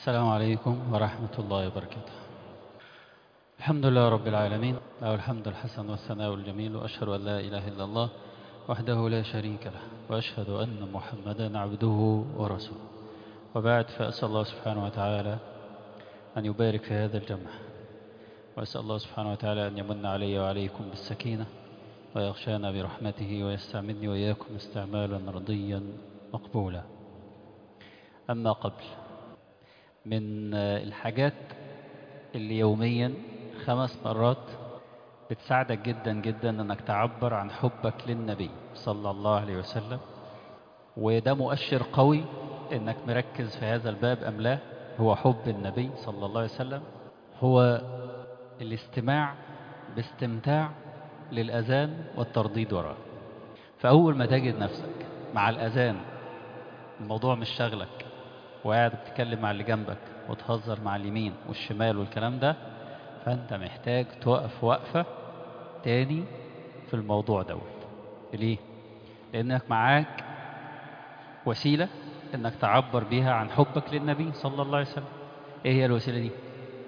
السلام عليكم ورحمة الله وبركاته الحمد لله رب العالمين له الحمد الحسن والثناء الجميل وأشهد أن لا إله إلا الله وحده لا شريك له وأشهد أن محمدا عبده ورسوله وبعد فأسأل الله سبحانه وتعالى أن يبارك في هذا الجمع وأسأل الله سبحانه وتعالى أن يمن علي وعليكم بالسكينة ويغشانا برحمته ويستعملني وإياكم استعمالا رضيا مقبولا أما قبل من الحاجات اللي يوميا خمس مرات بتساعدك جدا جدا انك تعبر عن حبك للنبي صلى الله عليه وسلم وده مؤشر قوي انك مركز في هذا الباب ام لا هو حب النبي صلى الله عليه وسلم هو الاستماع باستمتاع للأذان والترديد وراه فأول ما تجد نفسك مع الأذان الموضوع مش شغلك وقاعد بتتكلم مع اللي جنبك وتهزر مع اليمين والشمال والكلام ده فأنت محتاج توقف وقفة تاني في الموضوع دوت ليه؟ لأنك معاك وسيلة انك تعبر بيها عن حبك للنبي صلى الله عليه وسلم ايه هي الوسيلة دي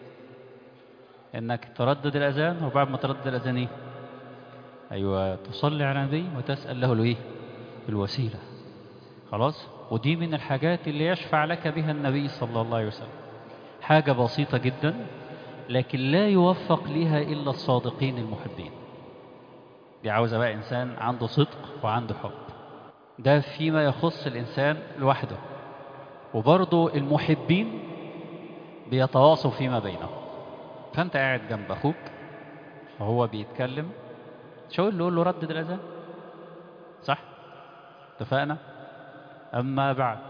انك تردد الاذان وبعد ما تردد الاذان ايه ايوه تصلي على النبي وتسأل له الايه الوسيلة خلاص ودي من الحاجات اللي يشفع لك بها النبي صلى الله عليه وسلم حاجة بسيطة جدا لكن لا يوفق لها إلا الصادقين المحبين دي عاوزة بقى إنسان عنده صدق وعنده حب ده فيما يخص الإنسان لوحده وبرضه المحبين بيتواصوا فيما بينهم فأنت قاعد جنب أخوك وهو بيتكلم شو اللي يقول له ردد الأذان صح اتفقنا أما بعد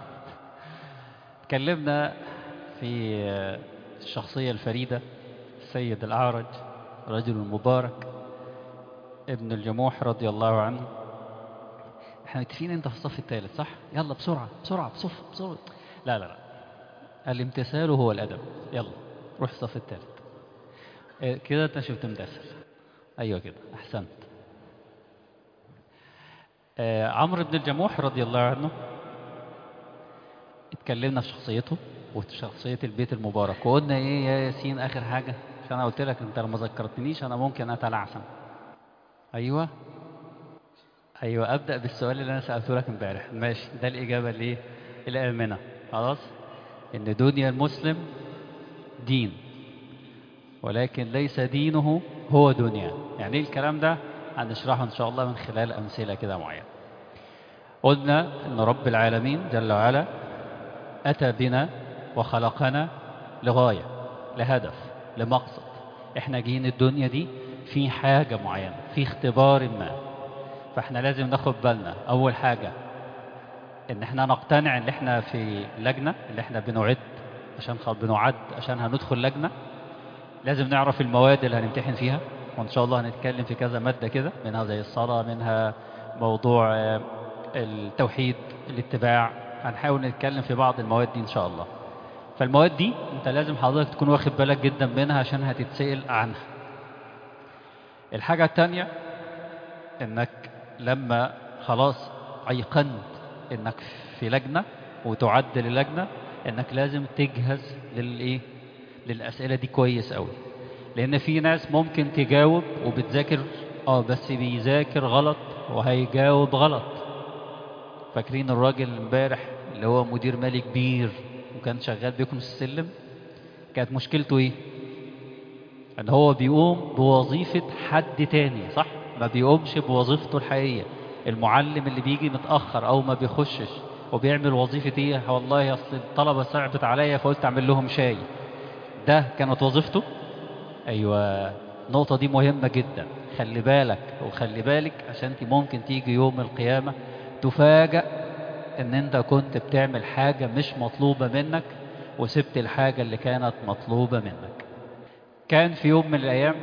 تكلمنا في الشخصية الفريدة السيد الأعرج رجل مبارك ابن الجموح رضي الله عنه احنا متفقين انت في الصف الثالث صح يلا بسرعة بسرعة بصف بسرعة لا لا لا الامتثال هو الأدب يلا روح الصف الثالث اه كده انت شفت متأثر ايوه كده احسنت اه عمرو بن الجموح رضي الله عنه اتكلمنا في شخصيته وشخصية البيت المبارك وقلنا ايه يا ياسين اخر حاجة عشان انا قلت لك انت لما ذكرتنيش انا ممكن اتلعثم ايوه ايوه ابدا بالسؤال اللي انا سالته لك امبارح ماشي ده الاجابه الايه الامنه خلاص ان دنيا المسلم دين ولكن ليس دينه هو دنيا يعني ايه الكلام ده هنشرحه ان شاء الله من خلال امثله كده معينه قلنا ان رب العالمين جل وعلا اتى بنا وخلقنا لغايه لهدف لمقصد احنا جايين الدنيا دي في حاجه معينه في اختبار ما فاحنا لازم ناخد بالنا اول حاجة ان احنا نقتنع ان احنا في لجنة اللي احنا بنعد عشان بنعد عشان هندخل لجنة لازم نعرف المواد اللي هنمتحن فيها وان شاء الله هنتكلم في كذا مادة كده منها زي الصلاة منها موضوع التوحيد الاتباع هنحاول نتكلم في بعض المواد دي ان شاء الله فالمواد دي انت لازم حضرتك تكون واخد بالك جدا منها عشان هتتسأل عنها الحاجة التانية انك لما خلاص ايقنت انك في لجنة وتعد للجنة انك لازم تجهز للايه للاسئلة دي كويس قوي لان في ناس ممكن تجاوب وبتذاكر اه بس بيذاكر غلط وهيجاوب غلط فاكرين الراجل امبارح اللي هو مدير مالي كبير وكان شغال بيكنس السلم كانت مشكلته ايه ان هو بيقوم بوظيفة حد تاني صح ما بيقومش بوظيفته الحقيقية المعلم اللي بيجي متأخر أو ما بيخشش وبيعمل وظيفة إيه والله أصل الطلبة صعبت عليا فقلت أعمل لهم شاي ده كانت وظيفته أيوة النقطة دي مهمة جدا خلي بالك وخلي بالك عشان انت ممكن تيجي يوم القيامة تفاجأ ان انت كنت بتعمل حاجة مش مطلوبة منك وسبت الحاجة اللي كانت مطلوبة منك كان في يوم من الأيام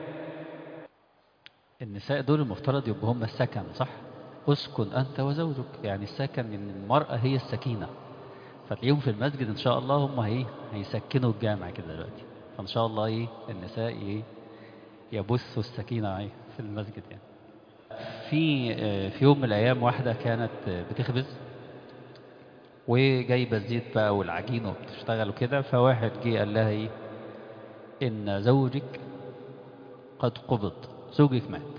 النساء دول المفترض يبقوا هم السكن صح اسكن أنت وزوجك يعني السكن من المرأة هي السكينة فتلاقيهم في المسجد إن شاء الله هم هي هيسكنوا الجامع كده دلوقتي فإن شاء الله إيه النساء إيه يبثوا السكينة إيه في المسجد يعني في في يوم من الأيام واحدة كانت بتخبز وجايبه الزيت بقى والعجين وبتشتغل كده فواحد جه قال لها ايه ان زوجك قد قبض زوجك مات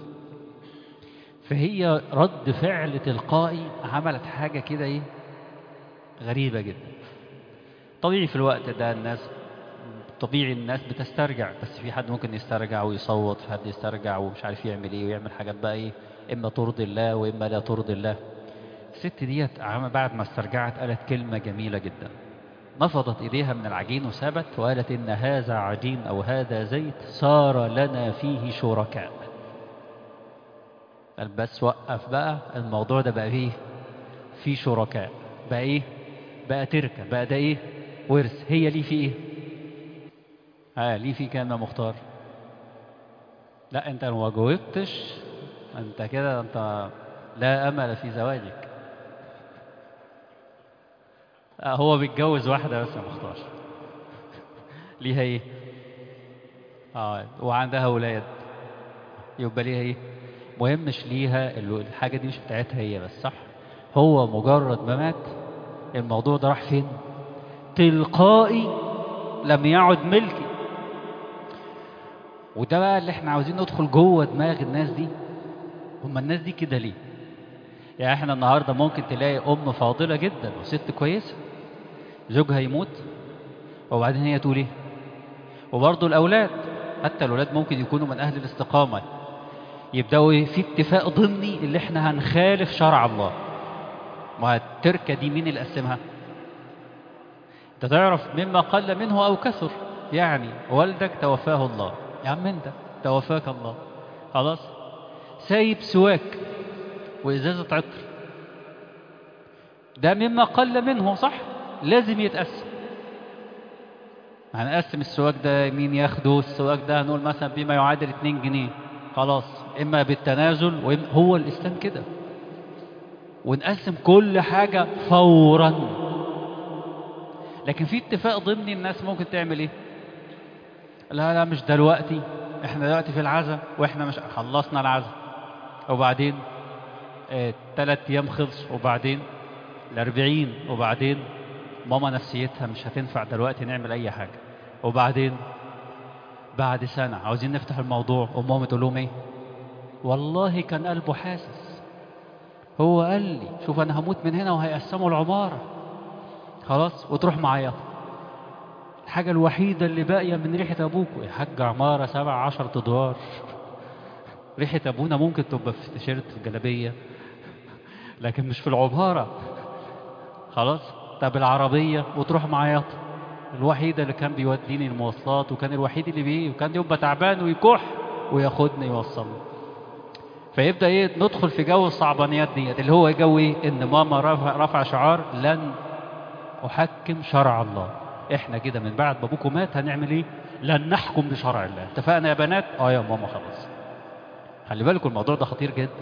فهي رد فعل تلقائي عملت حاجه كده ايه غريبه جدا طبيعي في الوقت ده الناس طبيعي الناس بتسترجع بس في حد ممكن يسترجع ويصوت في حد يسترجع ومش عارف يعمل ايه ويعمل حاجات بقى ايه اما ترضي الله واما لا ترضي الله الست ديت عم- بعد ما استرجعت قالت كلمة جميلة جدا نفضت ايديها من العجين وسابت وقالت ان هذا عجين او هذا زيت صار لنا فيه شركاء قال بس وقف بقى الموضوع ده بقى ايه في شركاء بقى ايه بقى تركة بقى ده ايه ورث هي ليه في ايه ها ليه في كام يا مختار لا انت لو ما جاوبتش انت كده انت لا امل في زواجك آه، هو بيتجوز واحده بس يا مختار ليها ايه اه وعندها اولاد يبقى ليها ايه مهم مش ليها ال- الحاجه دي مش بتاعتها هي بس صح هو مجرد ما مات الموضوع ده راح فين تلقائي لم يعد ملكي وده بقى اللي احنا عاوزين ندخل جوه دماغ الناس دي هم الناس دي كده ليه يعني احنا النهارده ممكن تلاقي ام فاضله جدا وست كويسه زوجها يموت وبعدين هي تقول ايه وبرضه الاولاد حتى الاولاد ممكن يكونوا من اهل الاستقامه يبداوا ايه في اتفاق ضمني اللي احنا هنخالف شرع الله ما التركه دي مين اللي قسمها انت تعرف مما قل منه او كثر يعني والدك توفاه الله يا عم انت توفاك الله خلاص سايب سواك وازازه عطر ده مما قل منه صح لازم يتقسم هنقسم السواك ده مين ياخده السواك ده هنقول مثلا بما يعادل 2 جنيه خلاص اما بالتنازل وإما هو الاسلام كده ونقسم كل حاجه فورا لكن في اتفاق ضمني الناس ممكن تعمل ايه لا لا مش دلوقتي احنا دلوقتي في العزاء واحنا مش خلصنا العزاء وبعدين اه تلات ايام خلص وبعدين الاربعين وبعدين ماما نفسيتها مش هتنفع دلوقتي نعمل اي حاجة وبعدين بعد سنة عاوزين نفتح الموضوع وماما تقول لهم ايه والله كان قلبه حاسس هو قال لي شوف انا هموت من هنا وهيقسموا العمارة خلاص وتروح معيط الحاجة الوحيدة اللي باقية من ريحة أبوكوا يا حاج عمارة سبع عشر أدوار ريحة أبونا ممكن تبقى في تيشيرت في جلابية لكن مش في العمارة خلاص طب العربية وتروح معيط الوحيدة اللي كان بيوديني المواصلات وكان الوحيد اللي بيه وكان يبقى تعبان ويكح وياخدني يوصلني فيبدأ ايه ندخل في جو الصعبانيات ديت اللي هو جو ايه ان ماما رفع, رفع شعار لن احكم شرع الله احنا كده من بعد ما ابوكم مات هنعمل ايه لن نحكم بشرع الله اتفقنا يا بنات اه يا ماما خلاص خلي بالكم الموضوع ده خطير جدا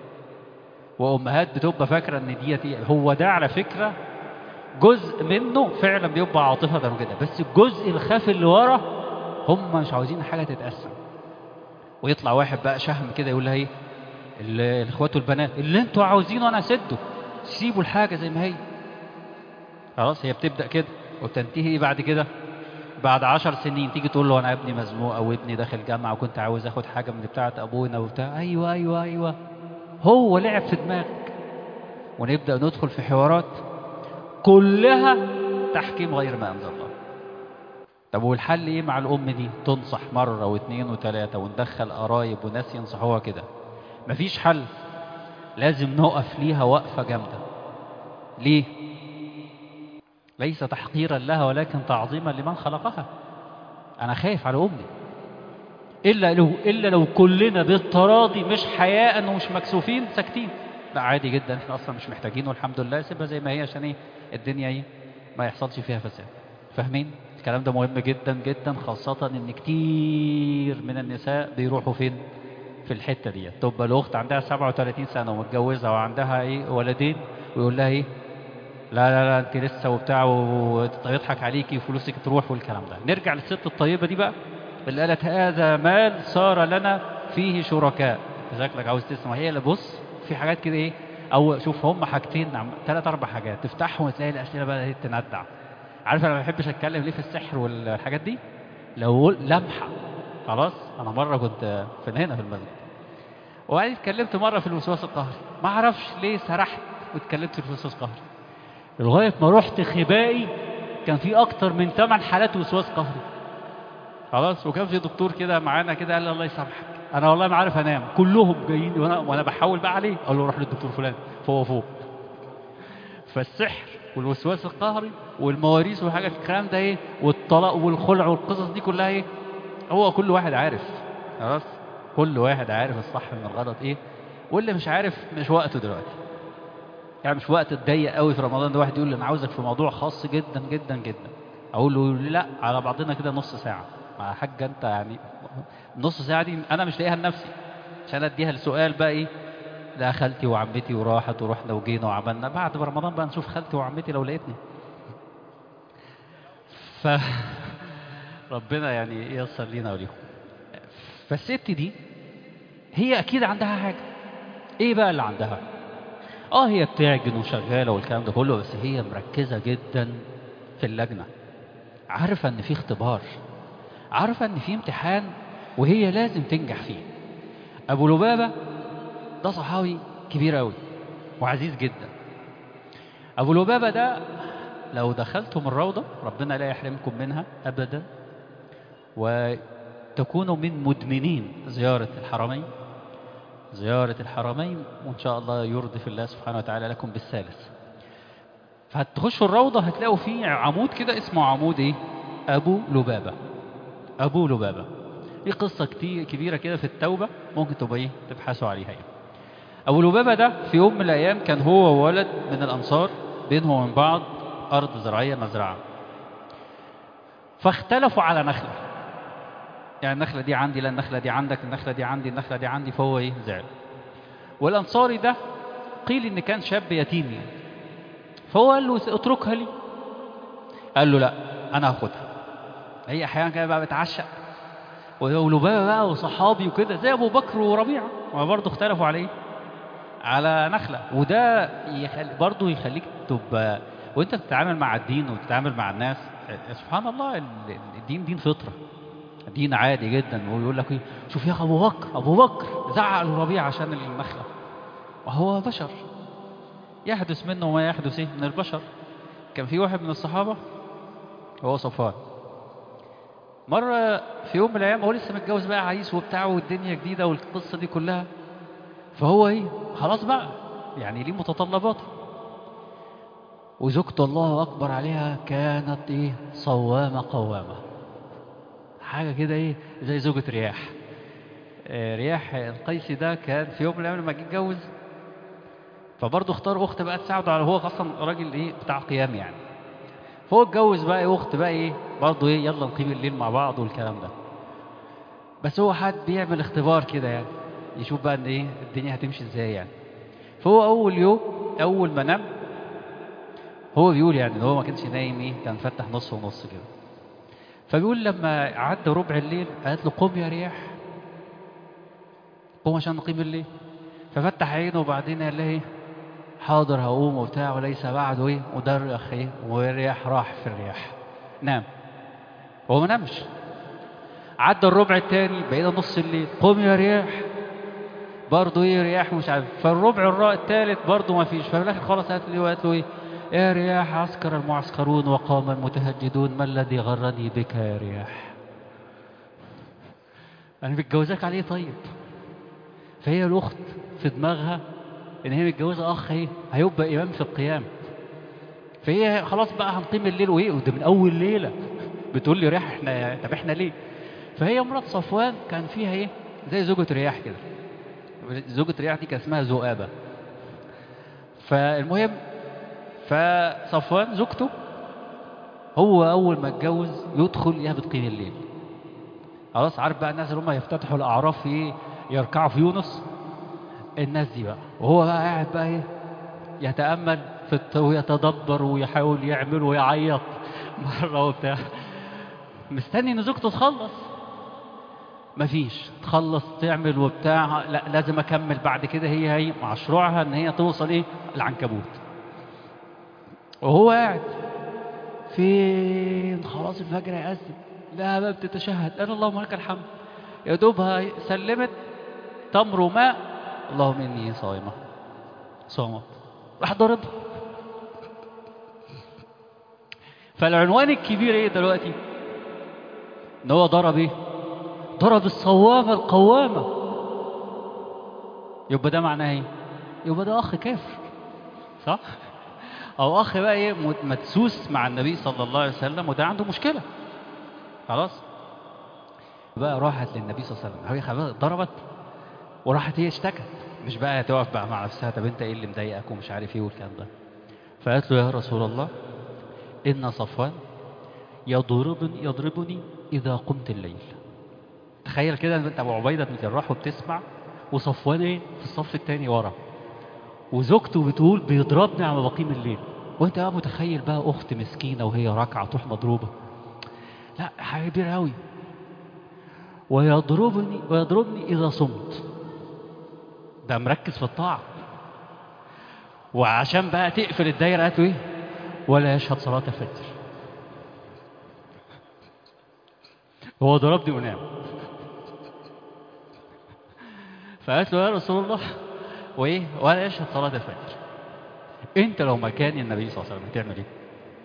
وامهات بتبقى فاكره ان ديت ايه هو ده على فكره جزء منه فعلا بيبقى عاطفه وكده بس الجزء الخافي اللي ورا هم مش عاوزين حاجه تتقسم ويطلع واحد بقى شهم كده يقول لها ايه ال- الاخوات والبنات اللي انتوا عاوزينه انا اسده سيبوا الحاجه زي ما هي خلاص هي بتبدا كده وبتنتهي بعد كده بعد عشر سنين تيجي تقول له انا ابني مزنوق او ابني داخل جامعه وكنت عاوز اخد حاجه من بتاعه ابونا وبتاع ايوه ايوه ايوه هو لعب في دماغك ونبدا ندخل في حوارات كلها تحكيم غير ما انزل الله طب والحل ايه مع الام دي تنصح مره واثنين وثلاثه وندخل قرايب وناس ينصحوها كده مفيش حل لازم نقف ليها وقفه جامده ليه ليس تحقيرا لها ولكن تعظيما لمن خلقها انا خايف على امي الا لو الا لو كلنا بالتراضي مش حياء ومش مكسوفين ساكتين لا عادي جدا احنا اصلا مش محتاجين والحمد لله سيبها زي ما هي عشان ايه الدنيا ايه ما يحصلش فيها فساد فاهمين الكلام ده مهم جدا جدا خاصة ان كتير من النساء بيروحوا فين في الحتة دي تبقى الاخت عندها 37 سنة ومتجوزة وعندها ايه ولدين ويقول لها ايه لا لا لا انت لسه وبتاع ويضحك عليكي وفلوسك تروح والكلام ده نرجع للست الطيبة دي بقى اللي قالت هذا مال صار لنا فيه شركاء انت شكلك عاوز تسمع هي اللي بص في حاجات كده ايه او شوف هم حاجتين عم- ثلاث اربع حاجات تفتحهم وتلاقي الاسئله بدات تندع عارف انا ما بحبش اتكلم ليه في السحر والحاجات دي لو قل- لمحه خلاص انا مره كنت في هنا في المسجد وبعدين اتكلمت مره في الوسواس القهري ما اعرفش ليه سرحت واتكلمت في الوسواس القهري لغايه ما رحت خبائي كان في اكتر من ثمان حالات وسواس قهري خلاص وكان في دكتور كده معانا كده قال لي الله يسامحك انا والله ما عارف انام كلهم جايين وانا وانا بحاول بقى عليه اقول له روح للدكتور فلان فهو فوق فالسحر والوسواس القهري والمواريث والحاجات الكلام ده ايه والطلاق والخلع والقصص دي كلها ايه هو كل واحد عارف خلاص كل واحد عارف الصح من الغلط ايه واللي مش عارف مش وقته دلوقتي يعني مش وقت الضيق قوي في رمضان ده واحد يقول لي انا عاوزك في موضوع خاص جدا جدا جدا اقول له يقول لي لا على بعضنا كده نص ساعه مع حاجه انت يعني نص ساعه دي انا مش لاقيها لنفسي عشان اديها السؤال بقى ايه لا خالتي وعمتي وراحت ورحنا وجينا وعملنا بعد رمضان بقى نشوف خالتي وعمتي لو لقيتني ف ربنا يعني ييسر لينا وليهم فالست دي هي اكيد عندها حاجه ايه بقى اللي عندها اه هي بتعجن وشغاله والكلام ده كله بس هي مركزه جدا في اللجنه عارفه ان في اختبار عارفه ان في امتحان وهي لازم تنجح فيه ابو لبابه ده صحابي كبير قوي وعزيز جدا ابو لبابه ده لو دخلتم الروضه ربنا لا يحرمكم منها ابدا وتكونوا من مدمنين زياره الحرمين زيارة الحرمين وإن شاء الله يردف الله سبحانه وتعالى لكم بالثالث فهتخشوا الروضة هتلاقوا فيه عمود كده اسمه عمود إيه؟ أبو لبابة أبو لبابة دي قصة كتير كبيرة كده في التوبة ممكن تبقى إيه تبحثوا عليها يعني. أبو لبابة ده في يوم من الأيام كان هو وولد من الأنصار بينهم وبين بعض أرض زراعية مزرعة فاختلفوا على نخلة يعني النخلة دي عندي لا النخلة دي عندك النخلة دي عندي النخلة دي عندي فهو ايه زعل والأنصاري ده قيل إن كان شاب يتيم يعني فهو قال له اتركها لي قال له لا أنا هاخدها هي أحيانا كده بقى بتعشق ولبابة بقى وصحابي وكده زي أبو بكر وربيعة ما برضه اختلفوا على ايه على نخلة وده يخل... برضه يخليك تبقى وانت بتتعامل مع الدين وتتعامل مع الناس سبحان الله ال- الدين دين فطره دين عادي جدا ويقول لك ايه شوف يا اخي ابو بكر ابو بكر زعق لربيع عشان النخله وهو بشر يحدث منه ما يحدث إيه؟ من البشر كان في واحد من الصحابه هو صفوان مره في يوم من الايام هو لسه متجوز بقى عريس وبتاع والدنيا جديده والقصه دي كلها فهو ايه خلاص بقى يعني ليه متطلباته وزوجته الله اكبر عليها كانت ايه صوامه قوامه حاجة كده ايه زي زوجة رياح آه، رياح القيسي ده كان في يوم من الايام لما جه يتجوز فبرضه اختار اخت بقى تساعده على هو اصلا راجل ايه بتاع قيام يعني فهو اتجوز بقى ايه اخت بقى ايه برضه ايه يلا نقيم الليل مع بعض والكلام ده بس هو حد بيعمل اختبار كده يعني يشوف بقى ان ايه الدنيا هتمشي ازاي يعني فهو اول يوم اول ما نام هو بيقول يعني ان هو ما كانش نايم ايه كان فتح نص ونص كده فبيقول لما عدى ربع الليل قالت له قم يا رياح قوم عشان نقيم الليل ففتح عينه وبعدين قال لها ايه حاضر هقوم وبتاع وليس بعده ايه ودرخ ايه والرياح راح في الرياح نام هو ما نامش عدى الربع الثاني بقينا نص الليل قوم يا رياح برضه ايه رياح مش عارف فالربع الرا- الثالث برضه ما فيش ففي الاخر خلاص قالت له قالت له ايه يا رياح عسكر المعسكرون وقام المتهجدون ما الذي غرني بك يا رياح انا متجوزاك عليه طيب فهي الاخت في دماغها ان هي متجوزه اخ ايه هيبقى امام في القيام فهي خلاص بقى هنقيم الليل وايه وده من اول ليله بتقول لي رياح احنا طب احنا ليه فهي مرات صفوان كان فيها ايه زي زوجة رياح كده زوجة رياح دي كان اسمها ذؤابة فالمهم فصفوان زوجته هو اول ما اتجوز يدخل يهبط قيم الليل خلاص عارف بقى الناس اللي هم يفتتحوا الاعراف في ايه يركعوا في يونس الناس دي بقى وهو بقى قاعد بقى ايه يتامل في الت... ويتدبر ويحاول يعمل ويعيط مره وبتاع مستني ان زوجته تخلص مفيش تخلص تعمل وبتاع لا لازم اكمل بعد كده هي هي مشروعها ان هي توصل ايه العنكبوت وهو قاعد فين خلاص الفجر هيأذن لا بقى بتتشهد قال اللهم لك الحمد يا دوبها سلمت تمر وماء اللهم اني صائمه صامت راح ضربها فالعنوان الكبير ايه دلوقتي ان هو ضرب ايه ضرب الصوامة القوامة يبقى ده معناه ايه يبقى ده اخ كافر صح او اخ بقى ايه مدسوس مع النبي صلى الله عليه وسلم وده عنده مشكلة خلاص بقى راحت للنبي صلى الله عليه وسلم هي خلاص ضربت وراحت هي اشتكت مش بقى تقف بقى مع نفسها طب انت ايه اللي مضايقك ومش عارف ايه والكلام ده فقالت له يا رسول الله ان صفوان يضربني يضربني اذا قمت الليل تخيل كده انت ابو عبيده بن الجراح وبتسمع وصفوان ايه في الصف الثاني ورا وزوجته بتقول بيضربني على بقيم الليل وانت بقى متخيل بقى اخت مسكينه وهي راكعه تروح مضروبه لا حاجه كبيره قوي ويضربني ويضربني اذا صمت ده مركز في الطاعه وعشان بقى تقفل الدايره قالت ايه ولا يشهد صلاه الفجر هو ضربني ونام فقالت له يا رسول الله وايه ولا يشهد صلاه الفجر انت لو مكان النبي صلى الله عليه وسلم هتعمل ايه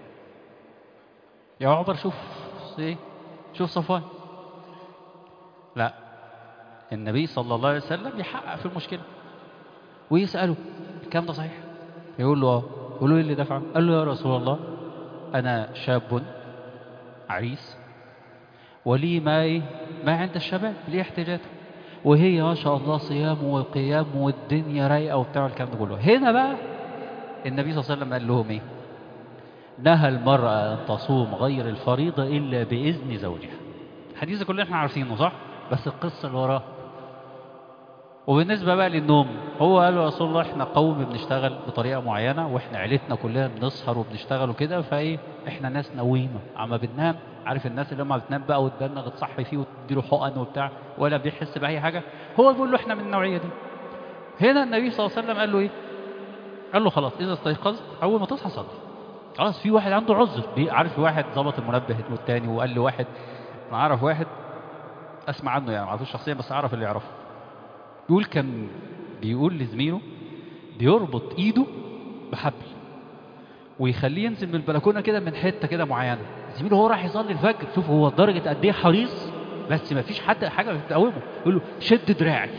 يا عمر شوف ايه شوف صفوان لا النبي صلى الله عليه وسلم يحقق في المشكله ويساله الكلام ده صحيح يقول له اه يقول له ايه اللي دفع قال له يا رسول الله انا شاب عريس ولي ما ايه ما عند الشباب ليه احتياجاته وهي ما شاء الله صيام وقيام والدنيا رايقه وبتاع الكلام ده كله هنا بقى النبي صلى الله عليه وسلم قال لهم ايه نهى المرأة أن تصوم غير الفريضة إلا بإذن زوجها الحديث ده كلنا احنا عارفينه صح بس القصة اللي وراه وبالنسبة بقى للنوم هو قال له يا رسول الله احنا قوم بنشتغل بطريقة معينة واحنا عيلتنا كلها بنسهر وبنشتغل وكده فايه احنا ناس نويمة اما بننام عارف الناس اللي لما بتنام بقى وتبلغ تصحي فيه وتديله حقن وبتاع ولا بيحس بأي حاجة هو بيقول له احنا من النوعية دي هنا النبي صلى الله عليه وسلم قال له ايه قال له خلاص اذا استيقظت اول ما تصحى صلي خلاص في واحد عنده عذر عارف في واحد ظبط المنبه والتاني وقال له واحد انا اعرف واحد اسمع عنه يعني ما اعرفوش شخصيا بس اعرف اللي يعرفه يقول كان بيقول لزميله بيربط ايده بحبل ويخليه ينزل من البلكونه كده من حته كده معينه زميله هو راح يصلي الفجر شوف هو درجه قد ايه حريص بس ما فيش حد حاجه بتقومه يقول له شد دراعي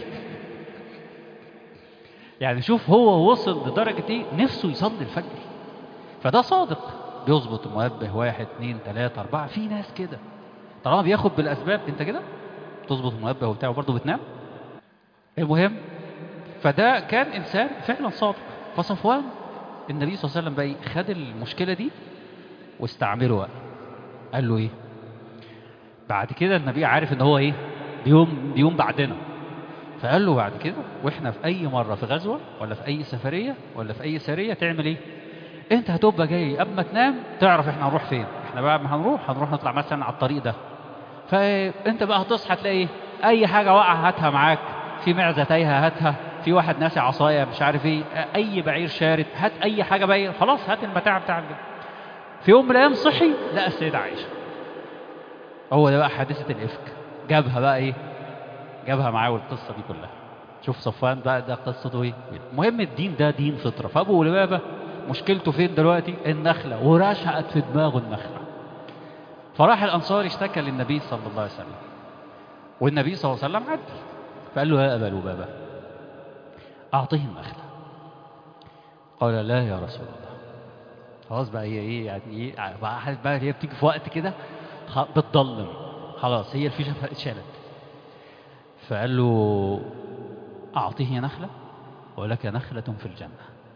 يعني شوف هو وصل لدرجه ايه نفسه يصلي الفجر فده صادق بيظبط المنبه واحد اثنين ثلاثة أربعة في ناس كده طالما بياخد بالأسباب أنت كده تظبط المنبه وبتاع وبرضه بتنام المهم فده كان إنسان فعلا صادق فصفوان النبي صلى الله عليه وسلم بقى خد المشكلة دي واستعمله بقى قال له إيه بعد كده النبي عارف إن هو إيه بيوم بيوم بعدنا فقال له بعد كده واحنا في اي مره في غزوه ولا في اي سفريه ولا في اي سريه تعمل ايه انت هتبقى جاي قبل ما تنام تعرف احنا هنروح فين احنا بعد ما هنروح هنروح نطلع مثلا على الطريق ده فانت بقى هتصحى تلاقي اي حاجه واقعه هاتها معاك في معزه تايهه هاتها في واحد ناسي عصايه مش عارف ايه اي بعير شارد هات اي حاجه بقى خلاص هات المتاع بتاعك ده في يوم من الايام صحي لقى السيده عائشه هو ده بقى حادثه الافك جابها بقى ايه جابها معاه والقصه دي كلها شوف صفوان بقى ده قصته ايه المهم الدين ده دين فطره فابو لبابه مشكلته فين دلوقتي النخلة ورشقت في دماغه النخلة فراح الأنصار اشتكى للنبي صلى الله عليه وسلم والنبي صلى الله عليه وسلم عدل فقال له يا أبا لبابة أعطيه النخلة قال لا يا رسول الله خلاص بقى هي ايه يعني ايه بقى بقى هي بتيجي في وقت كده بتضلم خلاص هي الفيشه اتشالت فقال له أعطيه نخلة ولك نخلة في الجنة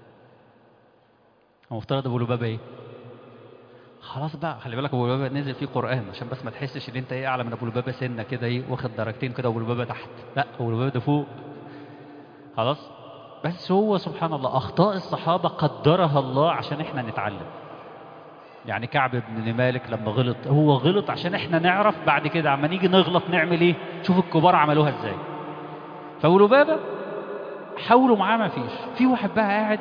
المفترض ابو لبابه ايه خلاص بقى خلي بالك ابو لبابه نزل فيه قران عشان بس ما تحسش ان انت ايه اعلى من ابو لبابه سنه كده ايه واخد درجتين كده ابو لبابه تحت لا ابو لبابه ده فوق خلاص بس هو سبحان الله اخطاء الصحابه قدرها الله عشان احنا نتعلم يعني كعب بن مالك لما غلط هو غلط عشان احنا نعرف بعد كده عما نيجي نغلط نعمل ايه شوف الكبار عملوها ازاي فابو لبابه حاولوا معاه ما فيش في واحد بقى قاعد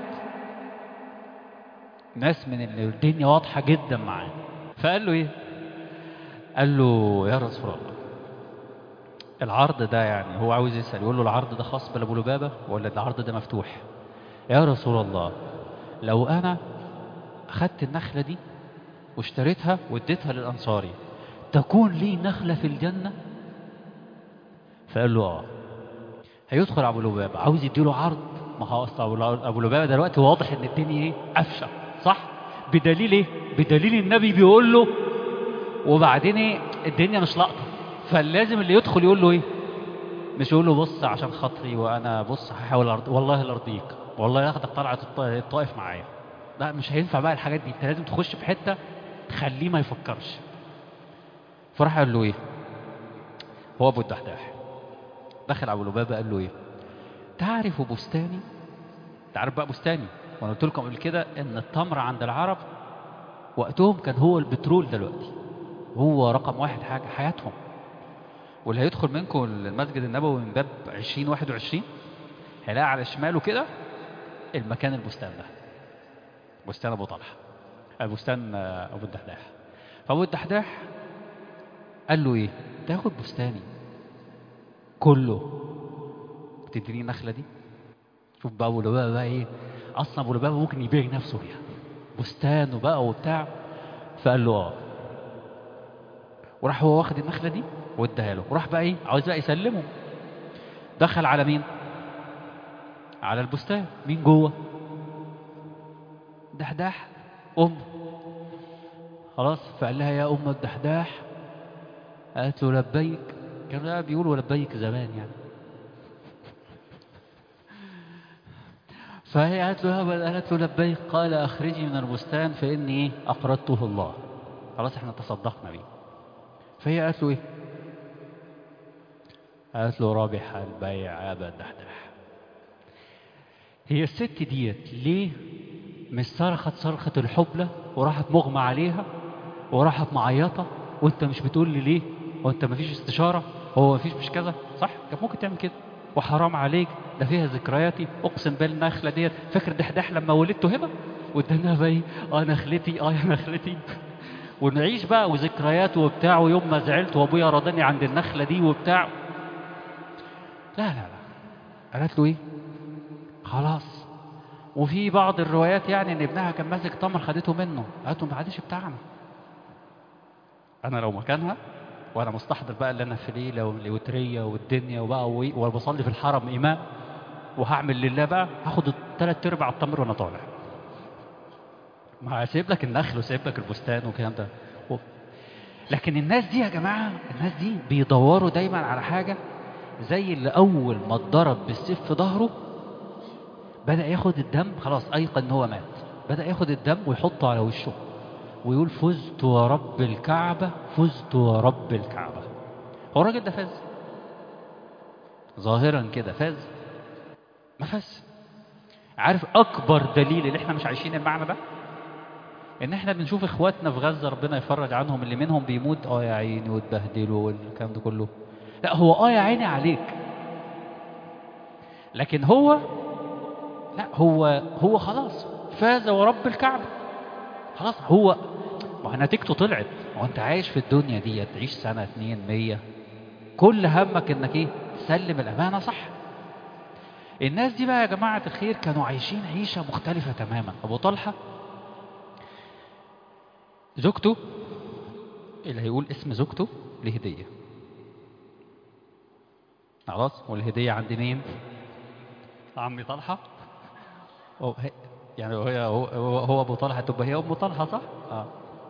ناس من اللي الدنيا واضحه جدا معاه فقال له ايه قال له يا رسول الله العرض ده يعني هو عاوز يسأل يقول له العرض ده خاص بأبو لبابة ولا العرض ده مفتوح يا رسول الله لو أنا أخدت النخلة دي واشتريتها واديتها للأنصاري تكون لي نخلة في الجنة فقال له آه هيدخل أبو لبابة عاوز يديله عرض ما هو أصلا أبو- أبو لبابة دلوقتي واضح إن الدنيا إيه قفشة صح بدليل إيه بدليل النبي بيقول له وبعدين ايه الدنيا مش لقطه فلازم اللي يدخل يقول له ايه مش يقول له بص عشان خاطري وانا بص هحاول أرض... والله لارضيك والله اخدك طلعه الط- الطائف معايا لا مش هينفع بقى الحاجات دي انت لازم تخش في حته تخليه ما يفكرش فراح قال له ايه هو ابو الدحداح دخل ابو لبابه قال له ايه تعرف بستاني تعرف بقى بستاني وانا قلت لكم قبل كده ان التمر عند العرب وقتهم كان هو البترول دلوقتي هو رقم واحد حاجة حياتهم واللي هيدخل منكم المسجد النبوي من باب 2021 هيلاقي على شماله كده المكان البستان ده بستان ابو طلحه البستان آه، ابو الدحداح فابو الدحداح قال له ايه تاخد بستاني كله تديني النخله دي شوف بقى ابو لبابه بقى ايه اصلا ابو لبابه ممكن يبيع نفسه بيها بستان وبقى وبتاع فقال له اه وراح هو واخد النخله دي واداها له وراح بقى ايه عاوز بقى يسلمه دخل على مين على البستان مين جوه دحداح ام خلاص فقال لها يا ام الدحداح قالت له لبيك كانوا بقى بيقولوا لبيك زمان يعني فهي قالت له يا قالت له لبيك قال اخرجي من البستان فاني ايه اقرضته الله خلاص احنا تصدقنا بيه فهي قالت له ايه قالت له رابح البيع يا ابا الدحداح هي الست ديت ليه مش صرخت صرخة الحبلة وراحت مغمى عليها وراحت معيطة وانت مش بتقول لي ليه وانت مفيش استشارة هو مفيش مش كذا صح كان ممكن تعمل كده وحرام عليك ده فيها ذكرياتي اقسم بالنخلة ديت فاكر دحداح لما ولدته هبة وادانا بقى ايه اه نخلتي اه يا نخلتي ونعيش بقى وذكريات وبتاع ويوم ما زعلت وابويا رضاني عند النخلة دي وبتاع لا لا لا قالت له ايه خلاص وفي بعض الروايات يعني ان ابنها كان ماسك تمر خدته منه قالت له ما عادش بتاعنا انا لو مكانها وانا مستحضر بقى اللي انا في ليله والوتريه والدنيا وبقى وي- وبصلي في الحرم امام وهعمل لله بقى هاخد الثلاث ارباع التمر وانا طالع ما سايب لك النخل وسايب لك البستان والكلام ده و- لكن الناس دي يا جماعه الناس دي بيدوروا دايما على حاجه زي اللي اول ما اتضرب بالسيف في ظهره بدأ ياخد الدم خلاص أيقن إن هو مات بدأ ياخد الدم ويحطه على وشه ويقول فزت ورب الكعبة فزت ورب الكعبة هو الراجل ده فاز ظاهرا كده فاز ما فاز عارف أكبر دليل إن إحنا مش عايشين المعنى ده إن إحنا بنشوف إخواتنا في غزة ربنا يفرج عنهم اللي منهم بيموت آه يا عيني واتبهدلوا والكلام ده كله لا هو آه يا عيني عليك لكن هو لا هو هو خلاص فاز ورب الكعبة خلاص هو ما هو نتيجته طلعت ما هو انت عايش في الدنيا دي تعيش سنة اتنين مية كل همك انك ايه تسلم الامانة صح الناس دي بقى يا جماعة الخير كانوا عايشين عيشة مختلفة تماما ابو طلحة زوجته اللي هيقول اسم زوجته ليه هدية خلاص والهدية عند مين عمي طلحة هو هي- يعني هو هو, هو ابو طلحه تبقى هي ام طلحه صح؟ اه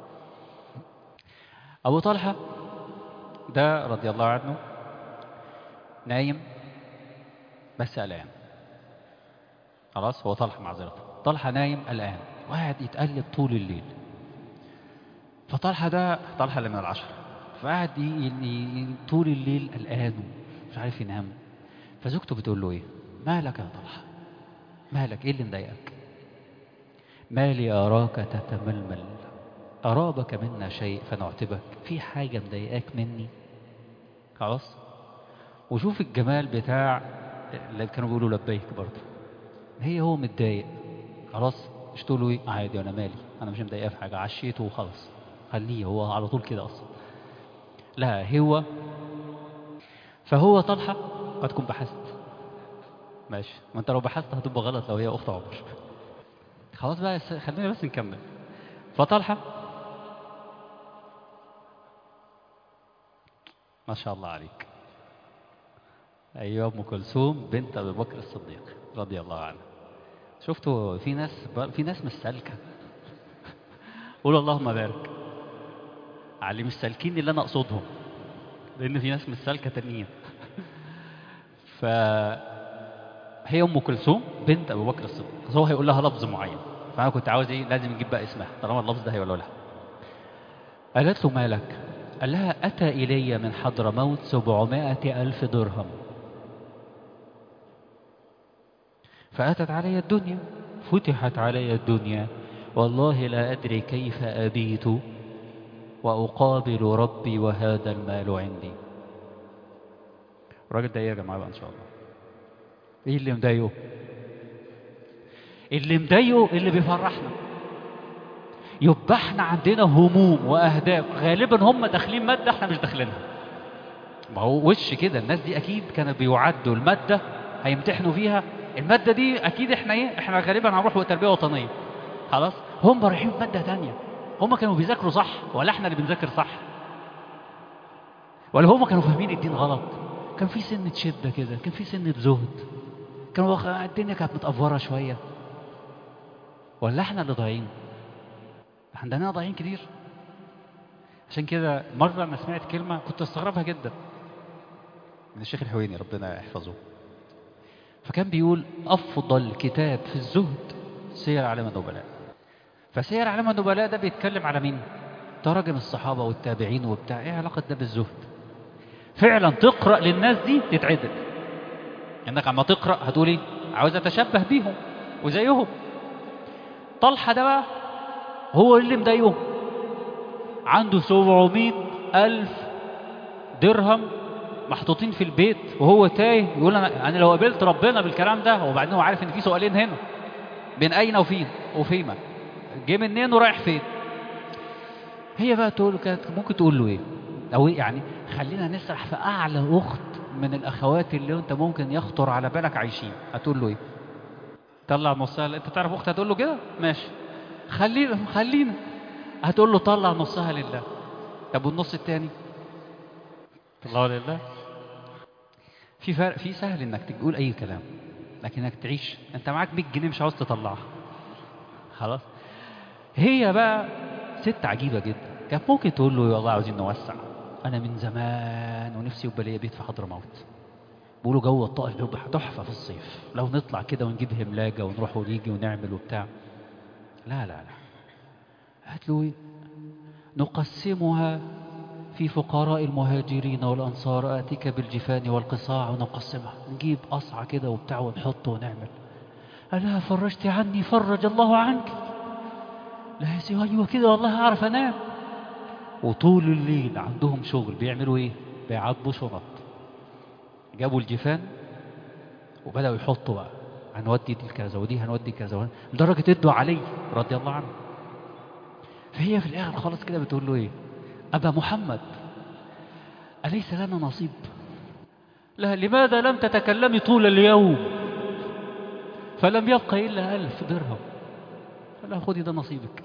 ابو طلحه ده رضي الله عنه نايم بس قلقان خلاص هو طلحه معذرة طلحه نايم قلقان وقاعد يتقلب طول الليل فطلحه ده طلحه اللي من العشرة فقعد ي- ي- ي- طول الليل قلقان مش عارف ينام فزوجته بتقول له ايه؟ مالك يا طلحه؟ مالك ايه اللي مضايقك مالي اراك تتململ أرابك منا شيء فنعتبك في حاجة مضايقاك مني خلاص وشوف الجمال بتاع اللي كانوا بيقولوا لبيك برضه هي هو متضايق خلاص مش تقول له ايه عادي انا مالي انا مش مضايقاه في حاجه عشيته وخلاص خليه هو على طول كده اصلا لا هو فهو طلحه قد تكون بحثت ماشي ما انت لو بحثت هتبقى غلط لو هي اخت عمر خلاص بقى س- خلينا بس نكمل فطلحه ما شاء الله عليك ايوه ام كلثوم بنت ابي بكر الصديق رضي الله عنها شفتوا في ناس في ناس مش سالكه قول اللهم بارك على اللي مش سالكين اللي انا اقصدهم لان في ناس مش سالكه تانيين ف هي ام كلثوم بنت ابو بكر الصديق بس هو هيقول لها لفظ معين فانا كنت عاوز ايه لازم نجيب بقى اسمها طالما اللفظ ده هيقوله لها قالت له مالك قال لها أتى إلي من حضرموت سبعمائة ألف درهم فأتت علي الدنيا فتحت علي الدنيا والله لا أدري كيف أبيت وأقابل ربي وهذا المال عندي الراجل ده إيه يا جماعة بقى إن شاء الله إيه اللي مضايقه اللي مضايقه اللي بيفرحنا يبقى احنا عندنا هموم واهداف غالبا هم داخلين ماده احنا مش داخلينها ما هو وش كده الناس دي اكيد كانوا بيعدوا الماده هيمتحنوا فيها الماده دي اكيد احنا ايه احنا غالبا هنروح تربيه وطنيه خلاص هم رايحين في ماده تانية هم كانوا بيذاكروا صح ولا احنا اللي بنذاكر صح ولا هم كانوا فاهمين الدين غلط كان في سنه شده كده كان في سنه زهد كانوا واخ- الدنيا كانت متأفورة شويه ولا احنا اللي ضايعين عندنا ضايعين كتير عشان كده مرة أنا سمعت كلمة كنت أستغربها جدا من الشيخ الحويني ربنا يحفظه فكان بيقول أفضل كتاب في الزهد سير أعلام النبلاء فسير أعلام النبلاء ده بيتكلم على مين؟ تراجم الصحابة والتابعين وبتاع إيه علاقة ده بالزهد؟ فعلا تقرأ للناس دي تتعدل إنك عما تقرأ هتقول إيه؟ عاوز أتشبه بيهم وزيهم طلحة ده بقى هو اللي مضايقه عنده 700 ألف درهم محطوطين في البيت وهو تايه يقول أنا, أنا لو قابلت ربنا بالكلام ده وبعدين هو عارف إن في سؤالين هنا بين أين وفين وفيما جه منين ورايح فين هي بقى تقول كانت ممكن تقول له إيه أو إيه يعني خلينا نسرح في أعلى أخت من الأخوات اللي أنت ممكن يخطر على بالك عايشين هتقول له إيه طلع نصها انت تعرف اختها هتقول له كده ماشي خلينا خلينا هتقول له طلع نصها لله طب والنص التاني طلعه لله في فرق في سهل انك تقول اي كلام لكن انك تعيش انت معاك 100 جنيه مش عاوز تطلعها خلاص هي بقى ست عجيبه جدا كانت ممكن تقول له والله عاوزين نوسع انا من زمان ونفسي يبقى ليا بيت في حضرموت بيقولوا جو الطائف بيبقى تحفه في الصيف لو نطلع كده ونجيب هملاجه ونروح ونيجي ونعمل وبتاع لا لا لا هات له ايه نقسمها في فقراء المهاجرين والأنصار آتيك بالجفان والقصاع ونقسمها نجيب قصعة كده وبتاع ونحطه ونعمل قال لها فرجت عني فرج الله عنك لا يا سيدي أيوة كده والله أعرف أنام وطول الليل عندهم شغل بيعملوا إيه بيعبوا شنط جابوا الجفان وبدأوا يحطوا بقى هنودي دي كذا ودي هنودي كذا لدرجة ادوا علي رضي الله عنه فهي في الآخر خالص كده بتقول له إيه أبا محمد أليس لنا نصيب لا لماذا لم تتكلمي طول اليوم فلم يبق إلا ألف درهم فلا خدي ده نصيبك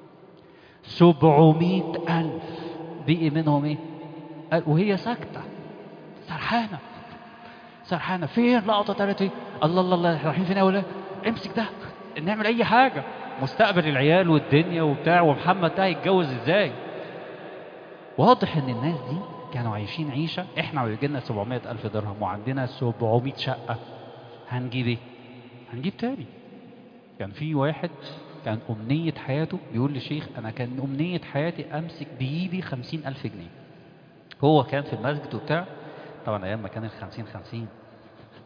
سبعمائة ألف بقي منهم إيه قال وهي ساكتة سرحانة سرحانة فين لقطة قالت إيه الله الله الله إحنا رايحين فين يا ولاد امسك ده نعمل أي حاجة مستقبل العيال والدنيا وبتاع ومحمد ده هيتجوز إزاي واضح ان الناس دي كانوا عايشين عيشة احنا بيجي لنا 700 ألف درهم وعندنا 700 شقة هنجيب ايه؟ هنجيب تاني كان في واحد كان أمنية حياته بيقول للشيخ أنا كان أمنية حياتي أمسك بإيدي 50 ألف جنيه هو كان في المسجد وبتاع طبعا أيام ما كان ال 50 50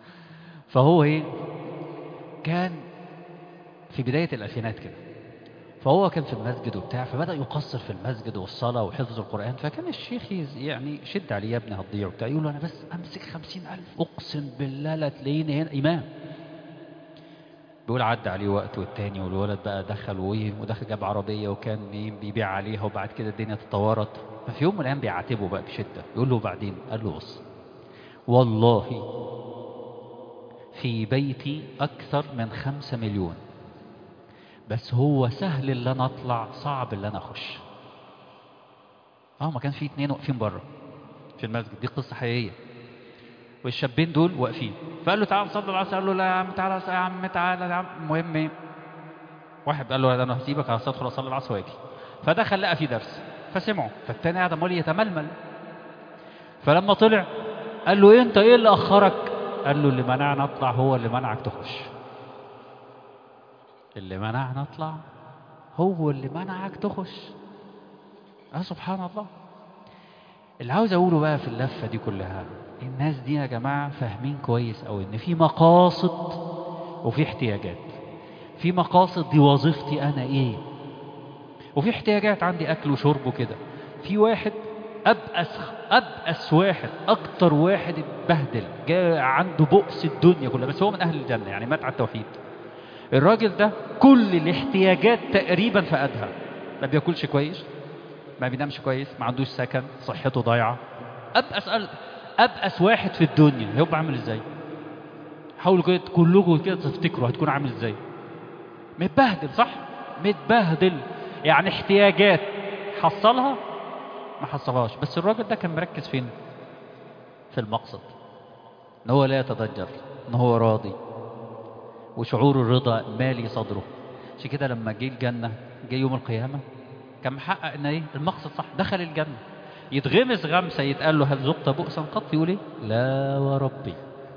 فهو إيه؟ كان في بداية الألفينات كده فهو كان في المسجد وبتاع فبدأ يقصر في المسجد والصلاة وحفظ القرآن فكان الشيخ يز- يعني شد عليه يا ابني هتضيع وبتاع يقول له أنا بس أمسك خمسين ألف أقسم بالله لا تلاقيني هنا إمام بيقول عدى عليه وقت والتاني والولد بقى دخل وإيه ودخل جاب عربية وكان إيه بيبيع عليها وبعد كده الدنيا تطورت ففي يوم من الأيام بيعاتبه بقى بشدة يقول له بعدين قال له بص والله في بيتي أكثر من خمسة مليون بس هو سهل اللي أنا أطلع صعب اللي أنا أخش اه ما كان في اتنين واقفين بره في المسجد دي قصة حقيقية والشابين دول واقفين فقال له تعال صلي العصر قال له لا يا عم تعالى يا عم تعالى يا عم المهم ايه واحد قال له لا انا هسيبك انا هدخل اصلي العصر واجي فدخل لقى في درس فسمعه فالتاني قاعد عمال يتململ فلما طلع قال له إيه انت ايه اللي اخرك قال له اللي منعنا اطلع هو اللي منعك تخش اللي منعنا اطلع هو اللي منعك تخش اه سبحان الله اللي عاوز اقوله بقى في اللفه دي كلها الناس دي يا جماعه فاهمين كويس قوي ان في مقاصد وفي احتياجات في مقاصد دي وظيفتي انا ايه وفي احتياجات عندي اكل وشرب وكده في واحد ابأس ابأس واحد اكتر واحد اتبهدل جاء عنده بؤس الدنيا كلها بس هو من اهل الجنه يعني مات على التوحيد الراجل ده كل الاحتياجات تقريبا فقدها ما بياكلش كويس ما بينامش كويس ما عندوش سكن صحته ضايعه ابأس قلب ابأس واحد في الدنيا هيبقى عامل ازاي حاولوا كده كلكم كده تفتكروا هتكون عامل ازاي متبهدل صح متبهدل يعني احتياجات حصلها ما حصلهاش بس الراجل ده كان مركز فين في المقصد ان هو لا يتضجر ان هو راضي وشعور الرضا مالي صدره عشان كده لما جه الجنه جه يوم القيامه كان محقق ان ايه المقصد صح دخل الجنه يتغمس غمسه يتقال له هل ذقت بؤسا قط يقول ايه لا وربي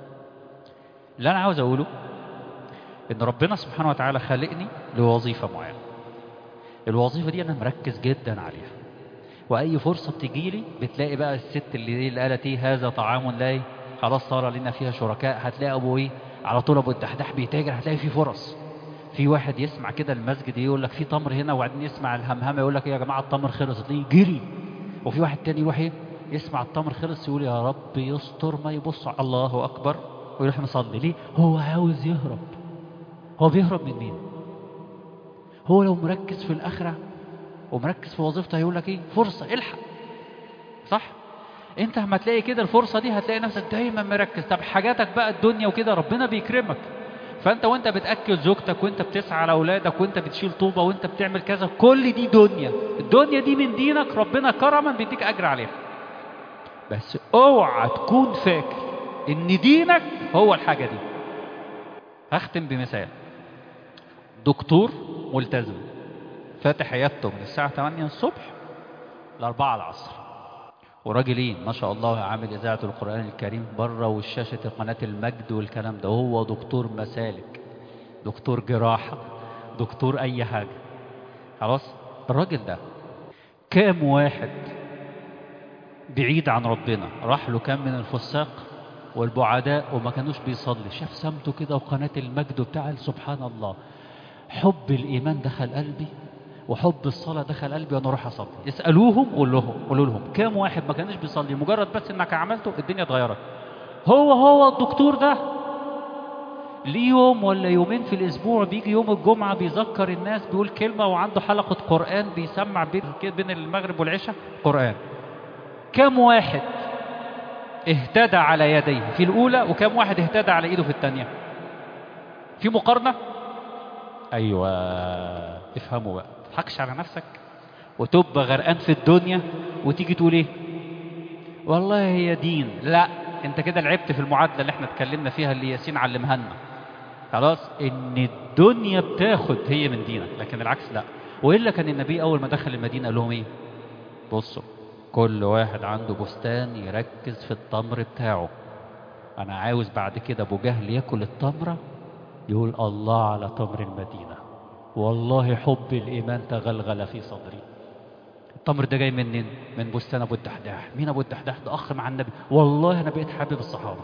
اللي انا عاوز اقوله ان ربنا سبحانه وتعالى خلقني لوظيفه معينه الوظيفه دي انا مركز جدا عليها واي فرصه بتجي لي بتلاقي بقى الست اللي اللي قالت ايه هذا طعام لا إيه؟ خلاص صار لنا فيها شركاء هتلاقي ابو ايه على طول ابو الدحداح بيتاجر هتلاقي في فرص في واحد يسمع كده المسجد يقول لك في تمر هنا وبعدين يسمع الهمهمه يقول لك إيه يا جماعه التمر خلص تلاقيه جري وفي واحد تاني يروح ايه يسمع التمر خلص يقول يا رب يستر ما يبص على الله اكبر ويروح مصلي ليه هو عاوز يهرب هو بيهرب من مين هو لو مركز في الاخره ومركز في وظيفته هيقول لك ايه فرصه الحق صح انت لما تلاقي كده الفرصه دي هتلاقي نفسك دايما مركز طب حاجاتك بقى الدنيا وكده ربنا بيكرمك فانت وانت بتاكل زوجتك وانت بتسعى على اولادك وانت بتشيل طوبه وانت بتعمل كذا كل دي دنيا الدنيا دي من دينك ربنا كرما بيديك اجر عليها بس اوعى تكون فاكر ان دينك هو الحاجه دي هختم بمثال دكتور ملتزم فاتح عيادته من الساعه 8 الصبح ل 4 العصر وراجلين ما شاء الله عامل إذاعة القرآن الكريم بره والشاشة قناة المجد والكلام ده هو دكتور مسالك دكتور جراحة دكتور أي حاجة خلاص الراجل ده كام واحد بعيد عن ربنا راح له كام من الفساق والبعداء وما كانوش بيصلي شاف سمته كده وقناة المجد بتاع سبحان الله حب الإيمان دخل قلبي وحب الصلاة دخل قلبي وانا اروح اصلي اسألوهم قول لهم قولوا لهم كام واحد ما كانش بيصلي مجرد بس انك عملته الدنيا اتغيرت هو هو الدكتور ده ليه يوم ولا يومين في الاسبوع بيجي يوم الجمعة بيذكر الناس بيقول كلمة وعنده حلقة قرآن بيسمع بين بين المغرب والعشاء قرآن كم واحد اهتدى على يديه في الأولى وكم واحد اهتدى على إيده في الثانية في مقارنة أيوة افهموا بقى تضحكش على نفسك وتبقى غرقان في الدنيا وتيجي تقول ايه والله هي دين لا انت كده لعبت في المعادله اللي احنا اتكلمنا فيها اللي ياسين علمها لنا خلاص ان الدنيا بتاخد هي من دينك لكن العكس لا والا كان النبي اول ما دخل المدينه قال لهم ايه بصوا كل واحد عنده بستان يركز في التمر بتاعه انا عاوز بعد كده ابو جهل ياكل التمره يقول الله على تمر المدينه والله حب الإيمان تغلغل في صدري التمر ده جاي منين؟ من بستان أبو الدحداح مين أبو الدحداح ده أخ مع النبي والله أنا بقيت حابب الصحابة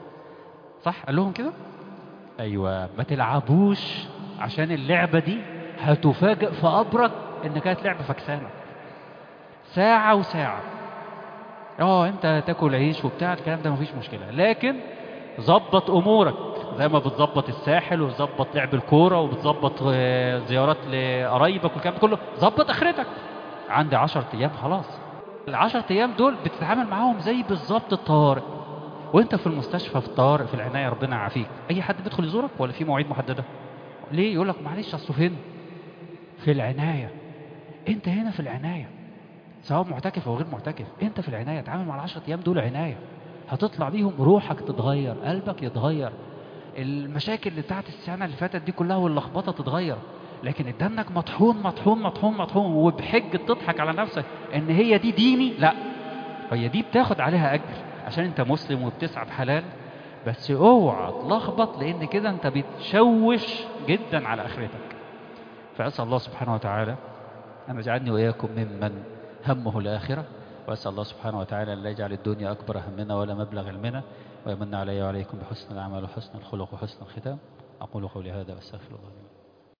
صح؟ قال لهم كده؟ أيوة ما تلعبوش عشان اللعبة دي هتفاجئ في قبرك ان كانت لعبه فكسانه ساعه وساعه اه انت تاكل عيش وبتاع الكلام ده مفيش مشكله لكن ظبط امورك زي ما بتظبط الساحل وتظبط لعب الكوره وبتظبط آه، زيارات لقرايبك والكلام ده كله ظبط اخرتك عندي 10 ايام خلاص العشر ايام دول بتتعامل معاهم زي بالظبط الطوارئ وانت في المستشفى في الطوارئ في العنايه ربنا يعافيك اي حد بيدخل يزورك ولا في مواعيد محدده ليه يقول لك معلش اصله فين في العنايه انت هنا في العنايه سواء معتكف او غير معتكف انت في العنايه اتعامل مع العشرة ايام دول عنايه هتطلع بيهم روحك تتغير قلبك يتغير المشاكل اللي بتاعت السنه اللي فاتت دي كلها واللخبطه تتغير لكن ادانك مطحون مطحون مطحون مطحون وبحجه تضحك على نفسك ان هي دي ديني لا هي دي بتاخد عليها اجر عشان انت مسلم وبتسعى بحلال بس اوعى تلخبط لان كده انت بتشوش جدا على اخرتك فاسال الله سبحانه وتعالى ان يجعلني واياكم ممن همه الاخره واسال الله سبحانه وتعالى ان لا يجعل الدنيا اكبر همنا ولا مبلغ علمنا ويمن علي وعليكم بحسن العمل وحسن الخلق وحسن الختام اقول قولي هذا واستغفر الله لي ولكم.